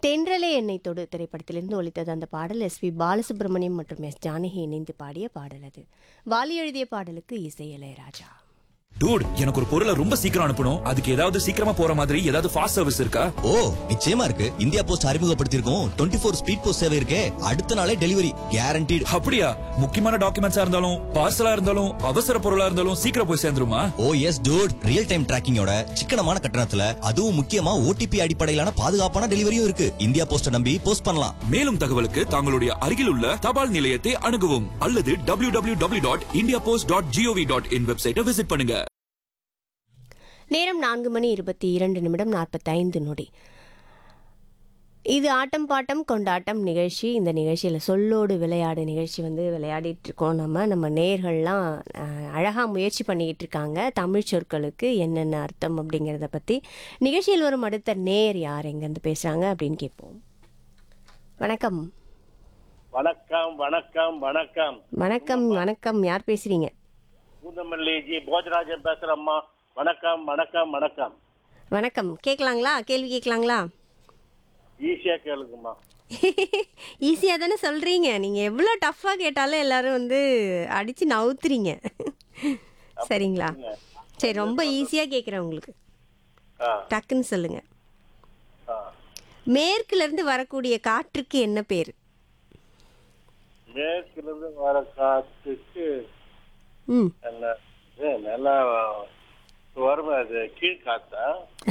தென்றலே என்னை தொடு திரைப்படத்திலிருந்து ஒலித்தது அந்த பாடல் எஸ்பி பாலசுப்ரமணியம் மற்றும் எஸ் ஜானகி இணைந்து பாடிய பாடல் அது வாலி எழுதிய பாடலுக்கு இசை இளையராஜா டூட் எனக்கு ஒரு பொருளை ரொம்ப சீக்கிரம் அனுப்பணும் அதுக்கு ஏதாவது சீக்கிரமா போற மாதிரி ஏதாவது ஃபாஸ்ட் சர்வீஸ் இருக்கா ஓ நிச்சயமா இருக்கு இந்தியா போஸ்ட் அறிமுகப்படுத்தியிருக்கோம் டுவெண்ட்டி ஃபோர் ஸ்பீட் போஸ்ட் சேவை இருக்கே அடுத்த நாளே டெலிவரி கேரண்டீடு அப்படியா முக்கியமான டாக்குமெண்ட்ஸா இருந்தாலும் பார்சலா இருந்தாலும் அவசர பொருளா இருந்தாலும் சீக்கிரம் போய் சேர்ந்துருமா oh yes dude real time டிராக்கிங்கோட சிக்கனமான கட்டணத்துல அதுவும் முக்கியமா ஓடிபி அடிப்படையிலான பாதுகாப்பான டெலிவரியும் இருக்கு இந்தியா போஸ்ட நம்பி போஸ்ட் பண்ணலாம் மேலும் தகவலுக்கு தங்களுடைய அருகில் உள்ள தபால் நிலையத்தை அணுகவும் அல்லது W W W dot India post dot GOV dot in வெப்சைட்டை விசிட் பண்ணுங்க நேரம் நான்கு மணி இருபத்தி இரண்டு நிமிடம் நாற்பத்தைந்து நொடி இது ஆட்டம் பாட்டம் கொண்டாட்டம் நிகழ்ச்சி இந்த நிகழ்ச்சியில் சொல்லோடு விளையாடு நிகழ்ச்சி வந்து விளையாடிட்டு இருக்கோம் நம்ம நம்ம நேர்கள்லாம் அழகாக முயற்சி பண்ணிக்கிட்டு இருக்காங்க தமிழ் சொற்களுக்கு என்னென்ன அர்த்தம் அப்படிங்கிறத பற்றி நிகழ்ச்சியில் வரும் அடுத்த நேர் யார் எங்கேருந்து பேசுகிறாங்க அப்படின்னு கேட்போம் வணக்கம் வணக்கம் வணக்கம் வணக்கம் வணக்கம் வணக்கம் யார் பேசுகிறீங்க பூந்தமல்லி ஜி போஜராஜன் பேசுறேம்மா வணக்கம் வணக்கம் வணக்கம் வணக்கம் கேட்கலாங்களா கேள்வி கேட்கலாங்களா ஈஸியா கேளுங்கம்மா ஈஸியாக தானே சொல்கிறீங்க நீங்கள் எவ்வளோ டஃப்பாக கேட்டாலும் எல்லாரும் வந்து அடித்து நவுத்துறீங்க சரிங்களா சரி ரொம்ப ஈஸியாக கேட்குறேன் உங்களுக்கு ஆ, டக்குன்னு சொல்லுங்கள் ஆ. மேற்குலேருந்து வரக்கூடிய காற்றுக்கு என்ன பேர் மேற்குல இருந்து வர காத்துக்கு ம் நல்ல இது நல்லா வரும் அது கீழ்காத்தா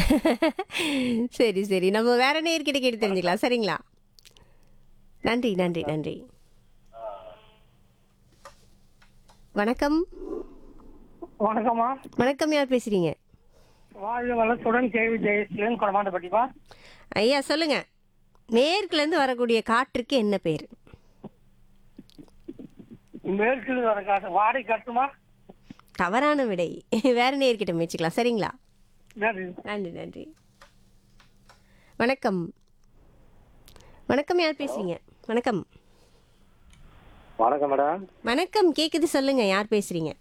சரி சரி நம்ம வேற நேர்கிட்ட கேட்டு தெரிஞ்சுக்கலாம் சரிங்களா நன்றி நன்றி நன்றி வணக்கம் வணக்கம்மா வணக்கம் யார் பேசுகிறீங்க வாழ்க வளத்துடன் கேள்வி ஜெயஸ்லன் கொடமாண்டப்பட்டிப்பா ஐயா சொல்லுங்க மேற்குலேருந்து வரக்கூடிய காற்றுக்கு என்ன பேர் மேற்கில் வர காசு வாடகை கட்டுமா தவறான விடை வேற நேர்கிட்ட முயற்சிக்கலாம் சரிங்களா நன்றி நன்றி நன்றி வணக்கம் வணக்கம் யார் பேசுறீங்க வணக்கம் வணக்கம் மேடம் வணக்கம் கேக்குது சொல்லுங்க யார் பேசுறீங்க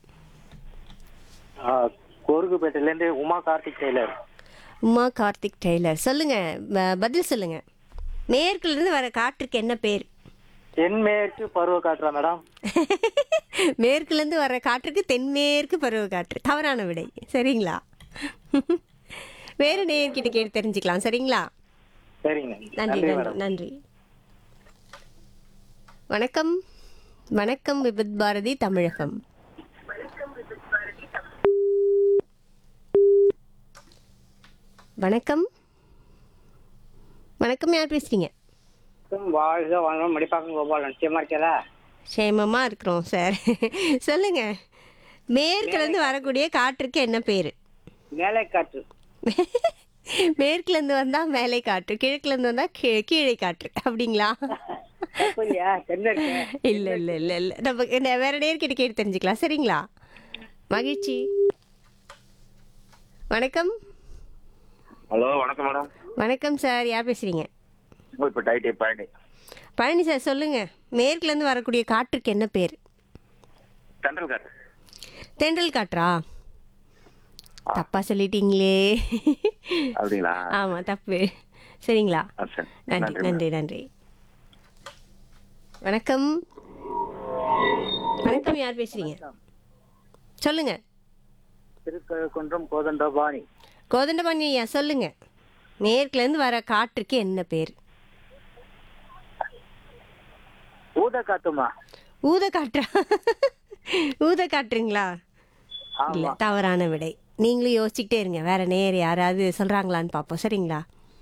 கோருக்குப்பேட்டையிலேருந்து உமா கார்த்திக் டெய்லர் உமா கார்த்திக் டெய்லர் சொல்லுங்க ப- பதில் சொல்லுங்க மேற்குல இருந்து வர காற்றுக்கு என்ன பேர் தென்மேற்கு பருவ காற்றா மேடம் மேற்குல இருந்து வர காற்றுக்கு தென்மேற்கு பருவ காற்று தவறான விடை சரிங்களா வேற நேர்கிட்ட கேட்டு தெரிஞ்சுக்கலாம் சரிங்களா சரிங்க நன்றி நன்றி நன்றி வணக்கம் வணக்கம் விபத் பாரதி தமிழகம் வணக்கம் வணக்கம் யார் பேசுறீங்க வாழ்க வளம் மடிப்பாக்கம் கோபால் நிச்சயமா இருக்கல சேமமா இருக்கிறோம் சார் சொல்லுங்க மேற்குல இருந்து வரக்கூடிய காற்றுக்கு என்ன பேரு மேலே காற்று மேற்குல இருந்து வந்தா மேலே காற்று கிழக்குல இருந்து வந்தா கீ- கீழே காற்று அப்படிங்களா இல்லையா தென்மேற்கு இல்ல இல்ல இல்ல இல்ல நம்ம என்ன வேற நேர்கிட்ட கேட்டு தெரிஞ்சுக்கலாம் சரிங்களா மகிழ்ச்சி வணக்கம் ஹலோ வணக்கம் மேடம் வணக்கம் சார் யார் பேசுறீங்க இப்போ டைட்டே பாயிண்ட் பழனி சார் சொல்லுங்க மேற்குல இருந்து வரக்கூடிய காற்றுக்கு என்ன பேர் தென்றல் காற்று தென்றல் காற்றா தப்பா சொல்லிட்டீங்களே அப்படிங்களா ஆமா தப்பு சரிங்களா ஆ, சரி. நன்றி நன்றி, நன்றி நன்றி வணக்கம் வணக்கம் யார் பேசுறீங்க சொல்லுங்க திருக்கழுக்குன்றம் கோதண்டபாணி கோதண்டபாணி ஐயா சொல்லுங்க மேற்குல இருந்து வர காற்றுக்கு என்ன பேர் ஊத காத்துமா ஊத காற்றா ஊத காற்றுங்களா இல்ல தவறான விடை நீங்களும் யோசிச்சுக்கிட்டே இருங்க வேற நேர் யாராவது சொல்றாங்களான்னு பார்ப்போம் சரிங்களா